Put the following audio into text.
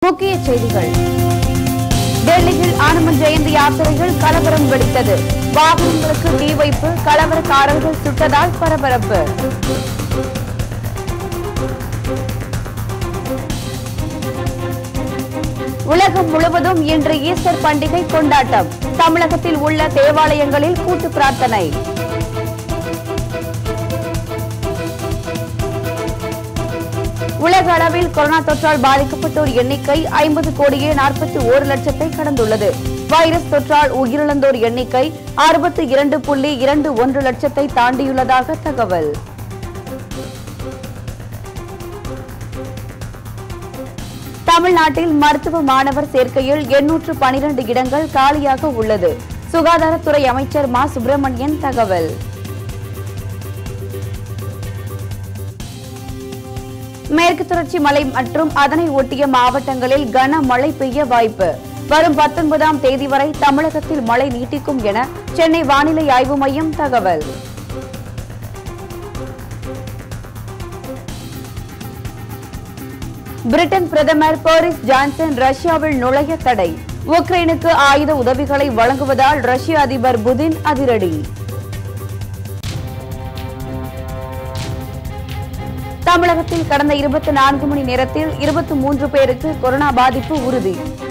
முக்கிய செய்திகள் டெல்லியில் அனுமன் ஜெயந்தி யாத்திரையில் கலவரம் வெடித்தது வாகனங்களுக்கு தீ வைப்பு கலவரக்காரர்கள் சுட்டதால் பரபரப்பு உலகம் முழுவதும் இன்று ஈஸ்டர் பண்டிகை கொண்டாட்டம் தமிழகத்தில் உள்ள தேவாலயங்களில் கூட்டு பிரார்த்தனை உலக அளவில் கொரோனா தொற்றால் பாதிக்கப்பட்டோர் எண்ணிக்கை ஐம்பது கோடியே நாற்பத்தி ஓரு லட்சத்தை கடந்துள்ளது வைரஸ் தொற்றால் உயிரிழந்தோர் எண்ணிக்கை அறுபத்தி இரண்டு புள்ளி இரண்டு ஒன்று லட்சத்தை தாண்டியுள்ளதாக தகவல் தமிழ்நாட்டில் மருத்துவ மாணவர் சேர்க்கையில் எண்ணூற்று பனிரெண்டு இடங்கள் காலியாக உள்ளது சுகாதாரத்துறை அமைச்சர் மா சுப்பிரமணியன் தகவல் மேற்கு தொடர்ச்சி மலை மற்றும் அதனை ஒட்டிய மாவட்டங்களில் கனமழை பெய்ய வாய்ப்பு வரும் பத்தொன்பதாம் தேதி வரை தமிழகத்தில் மழை நீட்டிக்கும் என சென்னை வானிலை ஆய்வு மையம் தகவல் பிரிட்டன் பிரதமர் போரிஸ் ஜான்சன் ரஷ்யாவில் நுழைய தடை உக்ரைனுக்கு ஆயுத உதவிகளை வழங்குவதால் ரஷ்ய அதிபர் புதின் அதிரடி தமிழகத்தில் கடந்த இருபத்தி நான்கு மணி நேரத்தில் இருபத்தி மூன்று பேருக்கு கொரோனா பாதிப்பு உறுதி